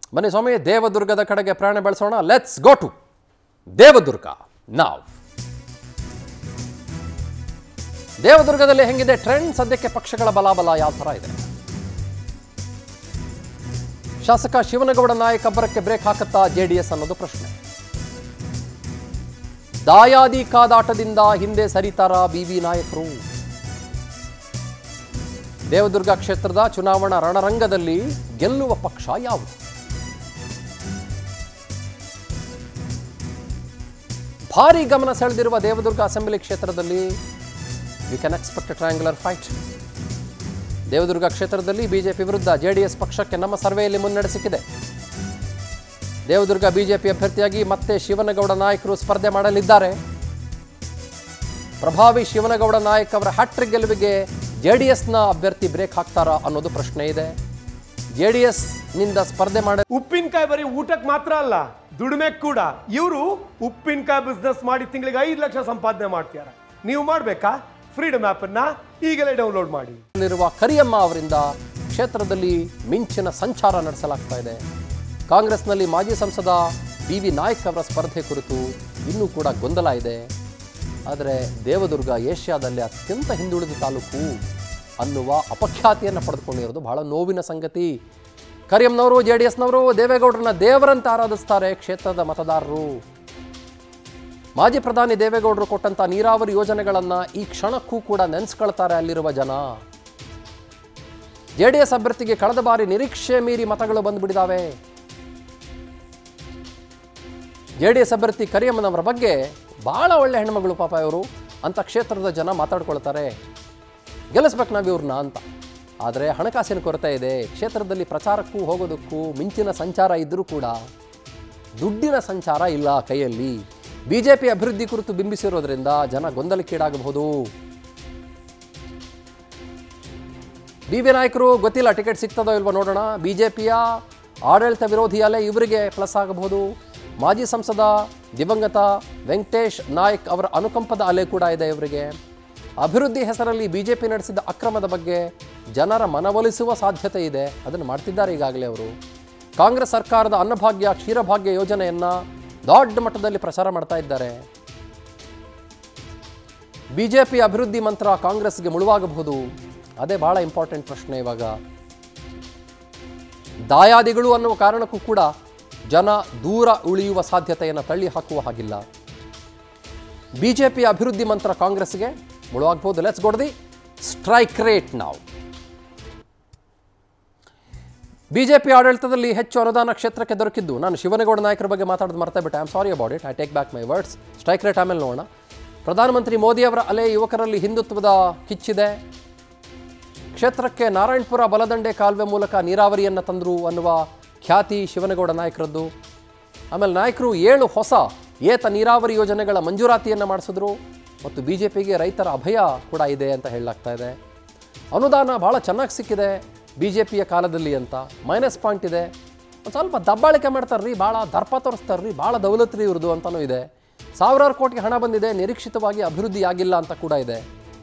ಬನ್ನಿ ಸ್ವಾಮಿ ದೇವದುರ್ಗದ ಕಡೆಗೆ ಪ್ರಯಾಣ ಬೆಳೆಸೋಣ ಲೆಟ್ಸ್ ಗೋ ಟು ದೇವದುರ್ಗ ನಾವ್ ದೇವದುರ್ಗದಲ್ಲಿ ಹೆಂಗಿದೆ ಟ್ರೆಂಡ್ ಸದ್ಯಕ್ಕೆ ಪಕ್ಷಗಳ ಬಲಾಬಲ ಯಾವ ಥರ ಇದೆ ಶಾಸಕ ಶಿವನಗೌಡ ನಾಯಕ್ ಅಬ್ಬರಕ್ಕೆ ಬ್ರೇಕ್ ಹಾಕುತ್ತಾ ಜೆಡಿಎಸ್ ಅನ್ನೋದು ಪ್ರಶ್ನೆ ದಾಯಾದಿ ಕಾದಾಟದಿಂದ ಹಿಂದೆ ಸರಿತಾರ ಬಿವಿ ನಾಯಕರು ದೇವದುರ್ಗ ಕ್ಷೇತ್ರದ ಚುನಾವಣಾ ರಣರಂಗದಲ್ಲಿ ಗೆಲ್ಲುವ ಪಕ್ಷ ಯಾವುದು ಭಾರಿ ಗಮನ ಸೆಳೆದಿರುವ ದೇವದುರ್ಗ ಅಸೆಂಬ್ಲಿ ಕ್ಷೇತ್ರದಲ್ಲಿ you can expect triangular fight Devadurga ಕ್ಷೇತ್ರದಲ್ಲಿ ಬಿಜೆಪಿ ವಿರುದ್ಧ ಜೆಡಿಎಸ್ ಪಕ್ಷಕ್ಕೆ ನಮ್ಮ ಸರ್ವೆಯಲ್ಲಿ ಮುನ್ನಡೆ ಸಿಕ್ಕಿದೆ ದೇವದುರ್ಗ ಬಿಜೆಪಿ ಅಭ್ಯರ್ಥಿಯಾಗಿ ಮತ್ತೆ ಶಿವನಗೌಡ ನಾಯಕರು ಸ್ಪರ್ಧೆ ಮಾಡಲಿದ್ದಾರೆ ಪ್ರಭಾವಿ ಶಿವನಗೌಡ ನಾಯಕ್ ಅವರ ಹ್ಯಾಟ್ರಿಕ್ ಗೆಲುವಿಗೆ ಜೆಡಿಎಸ್ನ ಅಭ್ಯರ್ಥಿ ಬ್ರೇಕ್ ಹಾಕ್ತಾರಾ ಅನ್ನೋದು ಪ್ರಶ್ನೆ ಇದೆ ಜೆಡಿಎಸ್ ನಿಂದ ಸ್ಪರ್ಧೆ ಮಾಡ ಉಪ್ಪಿನಕಾಯಿ ಬರೀ ಊಟಕ್ಕೆ ಮಾತ್ರ ಅಲ್ಲ ದುಡಿಮೆ ಕೂಡ ಇವರು ಉಪ್ಪಿನಕಾಯಿ ಬಿಸ್ನೆಸ್ ಮಾಡಿ ತಿಂಗಳಿಗೆ ಐದು ಲಕ್ಷ ಸಂಪಾದನೆ ಮಾಡ್ತಾರೆ ನೀವು ಮಾಡ್ಬೇಕಾ ಫ್ರೀಡಮ್ ಆಪ್ ಅನ್ನ ಈಗಲೇ ಡೌನ್ಲೋಡ್ ಮಾಡಿ ಲಿರುವ ಕರಿಯಮ್ಮ ಅವರಿಂದ ಕ್ಷೇತ್ರದಲ್ಲಿ ಮಿಂಚಿನ ಸಂಚಾರ ನಡೆಸಲಾಗ್ತಾ ಇದೆ ಕಾಂಗ್ರೆಸ್ನಲ್ಲಿ ಮಾಜಿ ಸಂಸದ ಬಿ ವಿ ನಾಯಕ್ ಅವರ ಸ್ಪರ್ಧೆ ಕುರಿತು ಇನ್ನೂ ಕೂಡ ಗೊಂದಲ ಇದೆ ಆದರೆ ದೇವದುರ್ಗ ಏಷ್ಯಾದಲ್ಲಿ ಅತ್ಯಂತ ಹಿಂದುಳಿದ ತಾಲೂಕು ಅನ್ನುವ ಅಪಖ್ಯಾತಿಯನ್ನು ಪಡೆದುಕೊಂಡಿರೋದು ಬಹಳ ನೋವಿನ ಸಂಗತಿ ಕರಿಯಮ್ಮನವರು ಜೆ ಡಿ ಎಸ್ನವರು ದೇವೇಗೌಡರನ್ನ ದೇವರಂತೆ ಆರಾಧಿಸ್ತಾರೆ ಕ್ಷೇತ್ರದ ಮತದಾರರು ಮಾಜಿ ಪ್ರಧಾನಿ ದೇವೇಗೌಡರು ಕೊಟ್ಟಂತ ನೀರಾವರಿ ಯೋಜನೆಗಳನ್ನ ಈ ಕ್ಷಣಕ್ಕೂ ಕೂಡ ನೆನೆಸ್ಕೊಳ್ತಾರೆ ಅಲ್ಲಿರುವ ಜನ ಜೆಡಿಎಸ್ ಅಭ್ಯರ್ಥಿಗೆ ಕಳೆದ ಬಾರಿ ನಿರೀಕ್ಷೆ ಮೀರಿ ಮತಗಳು ಬಂದ್ಬಿಟ್ಟಿದ್ದಾವೆ ಜೆಡಿಎಸ್ ಅಭ್ಯರ್ಥಿ ಕರಿಯಮ್ಮನವರ ಬಗ್ಗೆ ಬಹಳ ಒಳ್ಳೆ ಹೆಣ್ಮಗಳು ಪಾಪ ಇವರು ಅಂತ ಕ್ಷೇತ್ರದ ಜನ ಮಾತಾಡ್ಕೊಳ್ತಾರೆ ಗೆಲ್ಲಿಸ್ಬೇಕು ನಾವು ಇವ್ರನ್ನ ಅಂತ ಆದರೆ ಹಣಕಾಸಿನ ಕೊರತೆ ಇದೆ ಕ್ಷೇತ್ರದಲ್ಲಿ ಪ್ರಚಾರಕ್ಕೂ ಹೋಗೋದಕ್ಕೂ ಮಿಂಚಿನ ಸಂಚಾರ ಇದ್ದರೂ ಕೂಡ ದುಡ್ಡಿನ ಸಂಚಾರ ಇಲ್ಲ ಕೈಯಲ್ಲಿ ಬಿಜೆಪಿ ಅಭಿವೃದ್ಧಿ ಕುರಿತು ಬಿಂಬಿಸಿರೋದ್ರಿಂದ ಜನ ಗೊಂದಲಕ್ಕೀಡಾಗಬಹುದು ಬಿ ವಿ ನಾಯಕರು ಗೊತ್ತಿಲ್ಲ ಟಿಕೆಟ್ ಸಿಗ್ತದೋ ಇಲ್ವೋ ನೋಡೋಣ ಬಿಜೆಪಿಯ ಆಡಳಿತ ವಿರೋಧಿ ಅಲೆ ಇವರಿಗೆ ಪ್ಲಸ್ ಆಗಬಹುದು ಮಾಜಿ ಸಂಸದ ದಿವಂಗತ ವೆಂಕಟೇಶ್ ನಾಯಕ್ ಅವರ ಅನುಕಂಪದ ಅಲೆ ಕೂಡ ಇದೆ ಇವರಿಗೆ ಅಭಿವೃದ್ಧಿ ಹೆಸರಲ್ಲಿ ಬಿಜೆಪಿ ನಡೆಸಿದ ಅಕ್ರಮದ ಬಗ್ಗೆ ಜನರ ಮನವೊಲಿಸುವ ಸಾಧ್ಯತೆ ಇದೆ ಅದನ್ನು ಮಾಡ್ತಿದ್ದಾರೆ ಈಗಾಗಲೇ ಅವರು ಕಾಂಗ್ರೆಸ್ ಸರ್ಕಾರದ ಅನ್ನಭಾಗ್ಯ ಕ್ಷೀರಭಾಗ್ಯ ಯೋಜನೆಯನ್ನ ದೊಡ್ಡ ಮಟ್ಟದಲ್ಲಿ ಪ್ರಚಾರ ಮಾಡ್ತಾ ಇದ್ದಾರೆ ಬಿಜೆಪಿ ಅಭಿವೃದ್ಧಿ ಮಂತ್ರ ಕಾಂಗ್ರೆಸ್ಗೆ ಮುಳುವಾಗಬಹುದು ಅದೇ ಬಹಳ ಇಂಪಾರ್ಟೆಂಟ್ ಪ್ರಶ್ನೆ ಇವಾಗ ದಾಯಾದಿಗಳು ಅನ್ನುವ ಕಾರಣಕ್ಕೂ ಕೂಡ ಜನ ದೂರ ಉಳಿಯುವ ಸಾಧ್ಯತೆಯನ್ನು ತಳ್ಳಿ ಹಾಕುವ ಹಾಗಿಲ್ಲ ಬಿಜೆಪಿ ಅಭಿವೃದ್ಧಿ ಮಂತ್ರ ಕಾಂಗ್ರೆಸ್ಗೆ ಮುಳುವಾಗಬಹುದು ಲೆಟ್ಸ್ ಗೋಡ್ದಿ ಸ್ಟ್ರೈಕ್ ರೇಟ್ ನಾವು ಬಿಜೆಪಿ ಆಡಳಿತದಲ್ಲಿ ಹೆಚ್ಚು ಅನುದಾನ ಕ್ಷೇತ್ರಕ್ಕೆ ದೊರಕಿದ್ದು ನಾನು ಶಿವನಗೌಡ ನಾಯಕರ ಬಗ್ಗೆ ಮಾತಾಡೋದು ಮರ್ತಾ ಬಿಟ್ಟೆ I am sorry about it I take back my words strike rate ಆಮೇಲೆ ನೋಡೋಣ ಪ್ರಧಾನಮಂತ್ರಿ ಮೋದಿ ಅವರ ಅಲೆ ಯುವಕರಲ್ಲಿ ಹಿಂದುತ್ವದ ಕಿಚ್ಚಿದೆ ಕ್ಷೇತ್ರಕ್ಕೆ ನಾರಾಯಣಪುರ ಬಲದಂಡೆ ಕಾಲುವೆ ಮೂಲಕ ನೀರಾವರಿಯನ್ನು ತಂದರು ಅನ್ನುವ ಖ್ಯಾತಿ ಶಿವನಗೌಡ ನಾಯಕರದ್ದು ಆಮೇಲೆ ನಾಯಕರು ಏಳು ಹೊಸ ಏತ ನೀರಾವರಿ ಯೋಜನೆಗಳ ಮಂಜೂರಾತಿಯನ್ನು ಮಾಡಿಸಿದ್ರು ಮತ್ತು ಬಿ ಜೆ ಪಿಗೆ ರೈತರ ಅಭಯ ಕೂಡ ಇದೆ ಅಂತ ಹೇಳಲಾಗ್ತಾ ಇದೆ ಅನುದಾನ ಭಾಳ ಚೆನ್ನಾಗಿ ಸಿಕ್ಕಿದೆ ಬಿ ಜೆ ಪಿಯ ಕಾಲದಲ್ಲಿ ಅಂತ ಮೈನಸ್ ಪಾಯಿಂಟ್ ಇದೆ ಒಂದು ಸ್ವಲ್ಪ ದಬ್ಬಾಳಿಕೆ ಮಾಡ್ತಾರ್ರಿ ಭಾಳ ದರ್ಪ ತೋರಿಸ್ತಾರ್ರಿ ಭಾಳ ದೌಲತ್ರಿ ಇವ್ರದ್ದು ಅಂತಲೂ ಇದೆ ಸಾವಿರಾರು ಕೋಟಿಗೆ ಹಣ ಬಂದಿದೆ ನಿರೀಕ್ಷಿತವಾಗಿ ಅಭಿವೃದ್ಧಿ ಆಗಿಲ್ಲ ಅಂತ ಕೂಡ ಇದೆ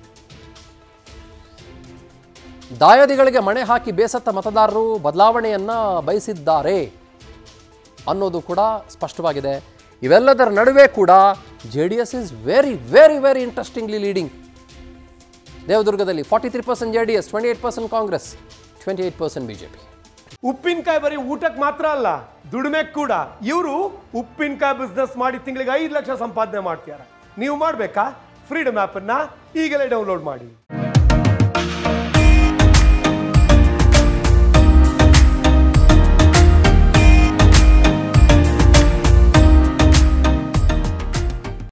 ದಾಯಾದಿಗಳಿಗೆ ಮಣೆ ಹಾಕಿ ಬೇಸತ್ತ ಮತದಾರರು ಬದಲಾವಣೆಯನ್ನ ಬಯಸಿದ್ದಾರೆ ಅನ್ನೋದು ಕೂಡ ಸ್ಪಷ್ಟವಾಗಿದೆ ಇವೆಲ್ಲದರ ನಡುವೆ ಕೂಡ J D S is very very very interestingly leading ದೇವದುರ್ಗದಲ್ಲಿ forty three percent J D S twenty eight percent Congress twenty eight percent B J P ಉಪ್ಪಿನಕಾಯಿ ಬರೀ ಊಟಕ್ಕೆ ಮಾತ್ರ ಅಲ್ಲ ದುಡಿಮೆ ಕೂಡ ಇವರು ಉಪ್ಪಿನಕಾಯಿ ಬಿಸ್ನೆಸ್ ಮಾಡಿ ತಿಂಗಳಿಗೆ ಐದು ಲಕ್ಷ ಸಂಪಾದನೆ ಮಾಡ್ತಾರೆ ನೀವು ಮಾಡ್ಬೇಕಾ ಫ್ರೀಡಮ್ ಆಪ್ ಅನ್ನ ಈಗಲೇ ಡೌನ್ಲೋಡ್ ಮಾಡಿ